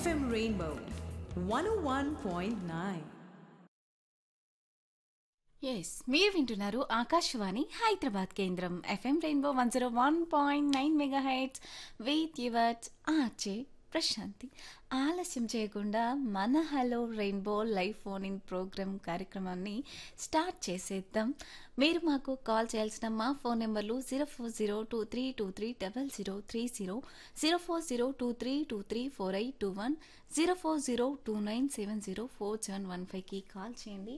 FM Rainbow 101.9. Yes మీరు వింటున్నారు ఆకాశవాణి హైదరాబాద్ కేంద్రం FM rainbow one zero one point nine megahertz with yours RJ Prashanti ఆలస్యం చేయకుండా మన hello rainbow live phone in programme కార్యక్రమాన్ని స్టార్ట్ చేసేద్దాం మీరు మాకు కాల్ చేయాల్సిన మా phone numbers zero four zero two three two three double zero three zero zero four zero two three two three four eight two one zero four zero two nine seven zero four seven one ఫైవ్కి call చేయండి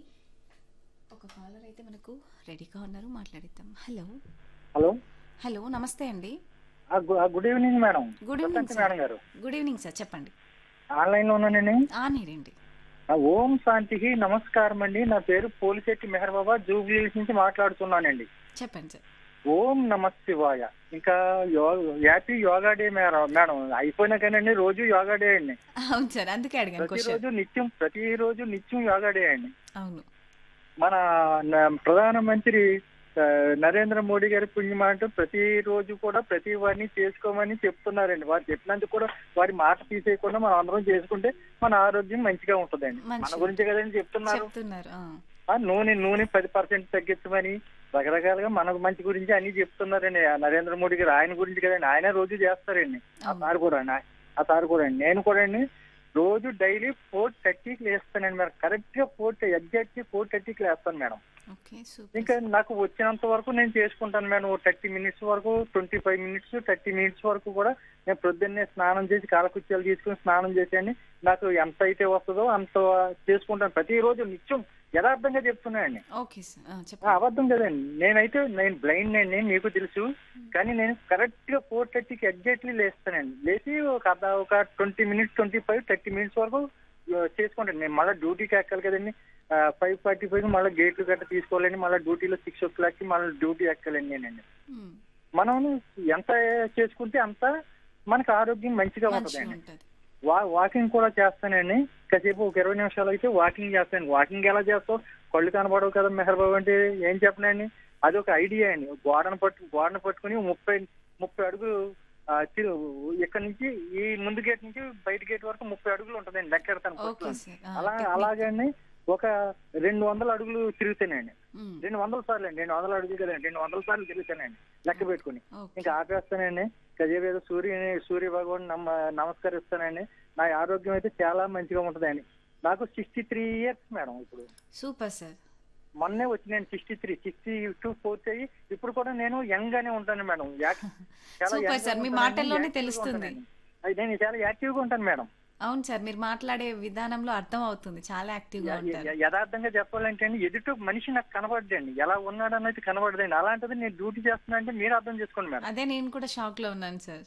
ఒక caller అయితే మనకు రెడీగా ఉన్నారు మాట్లాడిద్దాం hello hello hello నమస్తే అండి ఆ, గు- ఆ, good evening madam good evening Prashanti madam గారు గుడ్ ఈవినింగ్ సార్ చెప్పండి ఆన్లైన్ లో ఉన్నానండి ఆ నేనండి ఆ, ఓం శాంతికి నమస్కారం అండి నా పేరు పోలిశెట్టి మెహర్ బాబా జూబ్లీస్ నుంచి మాట్లాడుతున్నానండి చెప్పండి సార్ ఓం నమ శివాయ ఇంకా యో- happy yoga day madam madam అయిపోయినా కానీ రోజు యోగా డే అండి అవును సార్ అందుకే అడిగాను క్వశ్చన్ ప్రతిరోజు నిత్యం ప్రతిరోజు నిత్యం యోగా డే అండి అవును మన న- ప్రధానమంత్రి ఆ, నరేంద్ర మోడీ గారి పుణ్యమాట ప్రతిరోజు కూడా ప్రతి వారిని చేసుకోమని చెప్తున్నారండి వారు చెప్పినందుకు కూడా వారి మాట తీసేయకుండా మనం అందరం చేసుకుంటే మన ఆరోగ్యం మంచిగా ఉంటుందండి మన మంచిది. గురించి కదండి చెప్తున్నారు చెప్తున్నారు ఆ. ఆ, నూనె నూనె పది పర్సెంట్ తగ్గించమని రకరకాలుగా మన మంచి గురించి అన్ని చెప్తున్నారండి ఆ నరేంద్ర మోడీ గారు ఆయన గురించి కదండి ఆయన రోజు చేస్తారండి ఆ అవును. సార్ కూడా అండి ఆ సార్ కూడా అండి నేను కూడా అండి రోజు డైలీ ఫోర్ థర్టీకి లేస్తానండి మేడం కరెక్ట్ గా ఫోర్ ఎగ్జాక్ట్ ఫోర్ థర్టీకి లేస్తాను మేడం ఓకే సూపర్ ఇంకా నాకు వచ్చినంత వరకు నేను చేసుకుంటాను మేడం థర్టీ మినిట్స్ వరకు twenty five minutes thirty minutes వరకు కూడా నేను ప్రొద్దున్నే స్నానం చేసి కాలకుత్యాలు తీసుకుని స్నానం చేసేయండి నాకు ఎంత అయితే వస్తుందో అంత చేసుకుంటాను ప్రతిరోజు నిత్యం యథార్థంగా చెప్తున్నానండి ఓకే సార్ ఆ, ఆ, చెప్పండి అబద్ధం కదండి నేనైతే నేను బ్లైండ్ అండి మీకు తెలుసు కానీ నేను కరెక్ట్ గా ఫోర్ థర్టీకి ఎగ్జాక్ట్లీ లేస్తానండి లేచి ఒక అర్ధ ఒక twenty minutes twenty five thirty minutes వరకు ఆ, చేసుకుంటాను నేను మళ్ళీ డ్యూటీకి ఎక్కాలి కదండి ఫైవ్ ఫార్టీ ఫైవ్ మళ్ళీ గేట్లు గట్ట తీసుకోవాలండి మళ్ళీ డ్యూటీలో సిక్స్ ఓ క్లాక్కి మళ్ళీ డ్యూటీ ఎక్కాలండి నేనండి మ్, మనం ఎంత చేసుకుంటే అంత మనకు ఆరోగ్యం మంచిగా మంచిగా ఉంటుందండి ఉంటుంది వా వాకింగ్ కూడా చేస్తానండి కాసేపు ఒక ఇరవై నిమిషాలు అయితే వాకింగ్ చేస్తాను వాకింగ్ ఎలా చేస్తావు కళ్ళు కనబడవు కదా మెహర్ బాబు అంటే ఏం చెప్పనండి అది ఒక ఐడియా అండి గోడను పట్టు గోడను పట్టుకుని ముప్పై ముప్పై అడుగులు ఆ, తి- ఇక్కడ నుంచి ఈ ముందు గేట్ నుంచి బయట గేట్ వరకు ముప్పై అడుగులు ఉంటుందండి లెక్కెడతాను ఓకే పట్టుకొని. సార్ ఆ, అలా టెక్నిక్. అలాగండి ఒక రెండు వందల అడుగులు తిరుగుతానండి మ్, రెండు వందల సార్లు అండి రెండు వందల అడుగులు కదండి రెండు వందల సార్లు తిరుగుతానండి లెక్క పెట్టుకుని ఓకే ఇంకా ఆపేస్తానండి కజేవేదో సూర్య సూర్య భగవాన్ నమ్మ నమస్కరిస్తానండి నా ఆరోగ్యం అయితే చాలా మంచిగా ఉంటుందండి నాకు సిక్స్టీ త్రీ ఇయర్స్ మేడం ఇప్పుడు సూపర్ సార్ మొన్నే వచ్చినాను sixty three sixty two fourth అయ్యి ఇప్పుడు కూడా నేను యంగ్ గానే ఉంటాను మేడం యాక్- చాలా సూపర్ young గా సార్, మీ ఉంటానండి, మాటల్లోనే యాక్టివ్గా తెలుస్తుంది. ఉంటానండి. అది నేను చాలా యాక్టివ్ గా ఉంటాను మేడం అవును సార్ మీరు మాట్లాడే విధానంలో అర్థం అవుతుంది చాలా యాక్టివ్గా య- ఉంటారు య- యథార్థంగా చెప్పాలంటే అండి ఎదుటి మనిషి నాకు కనబడదండి ఎలా ఉన్నాడు అన్నది కనబడదండి అలాంటిది నేను డ్యూటీ చేస్తున్నా అంటే మీరు అర్థం చేసుకోండి మేడం అదే నేను కూడా షాక్ లో ఉన్నాను సార్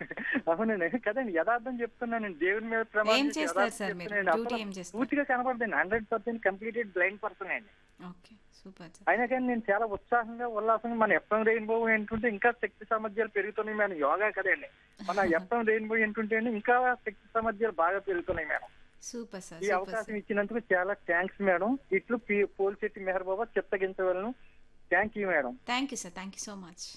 అవునండి కదండి యథార్థం చెప్తున్నానండి దేవుని మీద ప్రమాణం ఏం చేసి చేస్తారు యథార్థం సార్ మీరు? చెప్తున్నానండి. డ్యూటీ అసలు ఏం చేస్తారు? పూర్తిగా కనబడదండి hundred percent completed blind person అండి ఓకే సూపర్ సార్ అయినా కానీ నేను చాలా ఉత్సాహంగా ఉల్లాసంగా మన ఎఫ్ఎం రెయిన్బో ఏంటుంటే ఇంకా శక్తి సామర్థ్యాలు పెరుగుతున్నాయి మేడం యోగా కదండి మన ఎఫ్ఎం రెయిన్బో ఏంటుంటే అండి ఇంకా శక్తి సామర్థ్యాలు బాగా పెరుగుతున్నాయి మేడం సూపర్ సార్ ఈ సూపర్ అవకాశం సార్ ఇచ్చినందుకు చాలా థ్యాంక్స్ మేడం ఇట్లు పి- పోల్శెట్టి మెహర్ బాబా చిత్తగించవలను thank you madam thank you sir thank you so much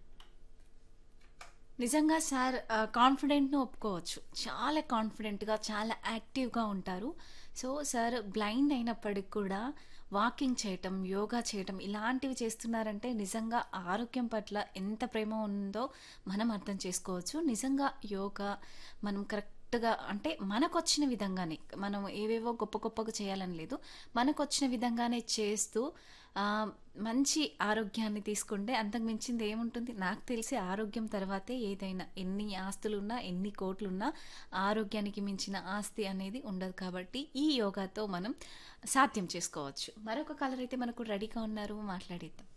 నిజంగా సార్ కాన్ఫిడెంట్ను ఒప్పుకోవచ్చు చాలా కాన్ఫిడెంట్గా చాలా యాక్టివ్గా ఉంటారు సో సార్ బ్లైండ్ అయినప్పటికి కూడా వాకింగ్ చేయటం యోగా చేయటం ఇలాంటివి చేస్తున్నారంటే నిజంగా ఆరోగ్యం పట్ల ఎంత ప్రేమ ఉందో మనం అర్థం చేసుకోవచ్చు నిజంగా యోగా మనం కరెక్ట్గా అంటే మనకు వచ్చిన విధంగానే మనం ఏవేవో గొప్ప గొప్పగా చేయాలని లేదు మనకు వచ్చిన విధంగానే చేస్తూ ఆ, మంచి ఆరోగ్యాన్ని తీసుకుంటే అంతకు మించింది ఏముంటుంది నాకు తెలిసి ఆరోగ్యం తర్వాతే ఏదైనా ఎన్ని ఆస్తులున్నా ఎన్ని కోట్లున్నా ఆరోగ్యానికి మించిన ఆస్తి అనేది ఉండదు కాబట్టి ఈ యోగాతో మనం సాధ్యం చేసుకోవచ్చు మరొక కలర్ అయితే మనకు రెడీగా ఉన్నారు మాట్లాడేద్దాం